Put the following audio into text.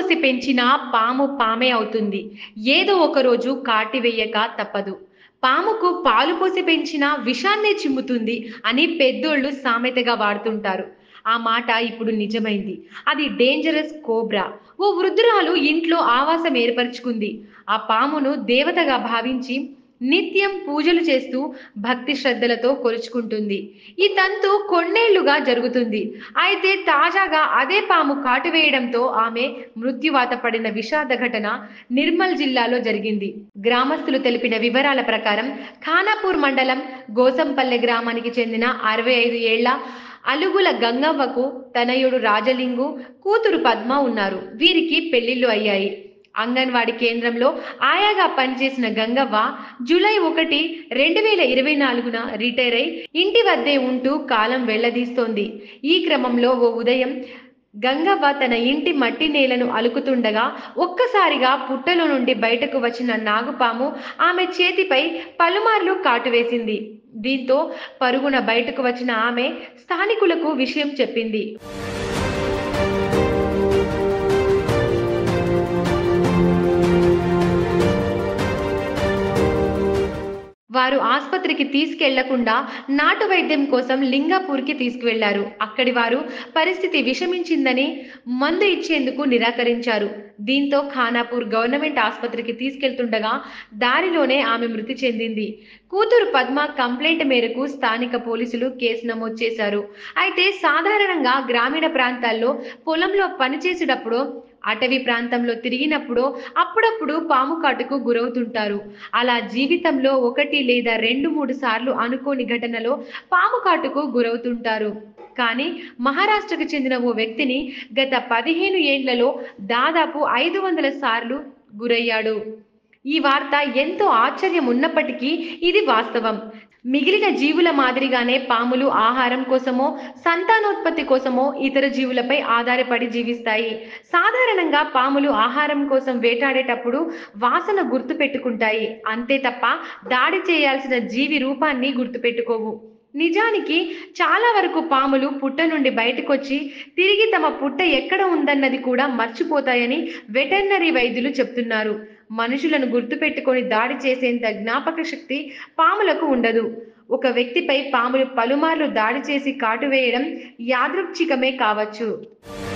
పోసి పెంచినా పాము పామే అవుతుంది ఏదో ఒక రోజు కాటివేయక తప్పదు పాముకు పాలు పోసి పెంచినా విషాన్నే చిమ్ముతుంది అని పెద్దోళ్ళు సామెతగా వాడుతుంటారు ఆ మాట ఇప్పుడు నిజమైంది అది డేంజరస్ కోబ్రా ఓ వృద్ధురాలు ఇంట్లో ఆవాసం ఏర్పరచుకుంది ఆ పామును దేవతగా భావించి నిత్యం పూజలు చేస్తూ భక్తి శ్రద్ధలతో కొలుచుకుంటుంది ఈ తంతు కొన్నేళ్లుగా జరుగుతుంది అయితే తాజాగా అదే పాము కాటు వేయడంతో ఆమె మృత్యువాత పడిన విషాద ఘటన నిర్మల్ జిల్లాలో జరిగింది గ్రామస్తులు తెలిపిన వివరాల ప్రకారం ఖానాపూర్ మండలం గోసంపల్లె గ్రామానికి చెందిన అరవై ఐదు ఏళ్ల అలుగుల గంగవ్వకు తనయుడు రాజలింగు కూతురు పద్మ ఉన్నారు వీరికి పెళ్లిళ్ళు అయ్యాయి అంగన్వాడీ కేంద్రంలో ఆయాగా పనిచేసిన గంగవ్వ జూలై ఒకటి రెండు వేల ఇరవై నాలుగున రిటైర్ అయి ఇంటి వద్దే ఉంటూ కాలం వెళ్లదీస్తోంది ఈ క్రమంలో ఓ ఉదయం గంగవ్వ తన ఇంటి మట్టి నేలను అలుకుతుండగా ఒక్కసారిగా పుట్టలో నుండి బయటకు వచ్చిన నాగుపాము ఆమె చేతిపై పలుమార్లు కాటువేసింది దీంతో పరుగున బయటకు వచ్చిన ఆమె స్థానికులకు విషయం చెప్పింది వారు ఆసుపత్రికి తీసుకెళ్లకుండా నాటు వైద్యం కోసం లింగాపూర్కి తీసుకువెళ్లారు అక్కడి వారు పరిస్థితి విషమించిందని మందు ఇచ్చేందుకు నిరాకరించారు దీంతో ఖానాపూర్ గవర్నమెంట్ ఆసుపత్రికి తీసుకెళ్తుండగా దారిలోనే ఆమె మృతి చెందింది కూతురు పద్మ కంప్లైంట్ మేరకు స్థానిక పోలీసులు కేసు నమోదు చేశారు అయితే సాధారణంగా గ్రామీణ ప్రాంతాల్లో పొలంలో పనిచేసేటప్పుడు అటవీ ప్రాంతంలో తిరిగినప్పుడు అప్పుడప్పుడు పాము కాటుకు గురవుతుంటారు అలా జీవితంలో ఒకటి లేదా రెండు మూడు సార్లు అనుకోని ఘటనలో పాము కాటుకు గురవుతుంటారు కానీ మహారాష్ట్రకు చెందిన ఓ వ్యక్తిని గత పదిహేను ఏండ్లలో దాదాపు ఐదు వందల సార్లు గురయ్యాడు ఈ వార్త ఎంతో ఆశ్చర్యం ఉన్నప్పటికీ ఇది వాస్తవం మిగిలిన జీవుల మాదిరిగానే పాములు ఆహారం కోసమో సంతానోత్పత్తి కోసమో ఇతర జీవులపై ఆధారపడి జీవిస్తాయి సాధారణంగా పాములు ఆహారం కోసం వేటాడేటప్పుడు వాసన గుర్తు పెట్టుకుంటాయి అంతే తప్ప దాడి చేయాల్సిన జీవి రూపాన్ని గుర్తుపెట్టుకోవు నిజానికి చాలా వరకు పాములు పుట్ట నుండి బయటకొచ్చి తిరిగి తమ పుట్ట ఎక్కడ ఉందన్నది కూడా మర్చిపోతాయని వెటర్నరీ వైద్యులు చెప్తున్నారు మనుషులను గుర్తుపెట్టుకొని దాడి చేసేంత జ్ఞాపక శక్తి పాములకు ఉండదు ఒక వ్యక్తిపై పాములు పలుమార్లు దాడి చేసి కాటు వేయడం యాదృచ్ఛికమే కావచ్చు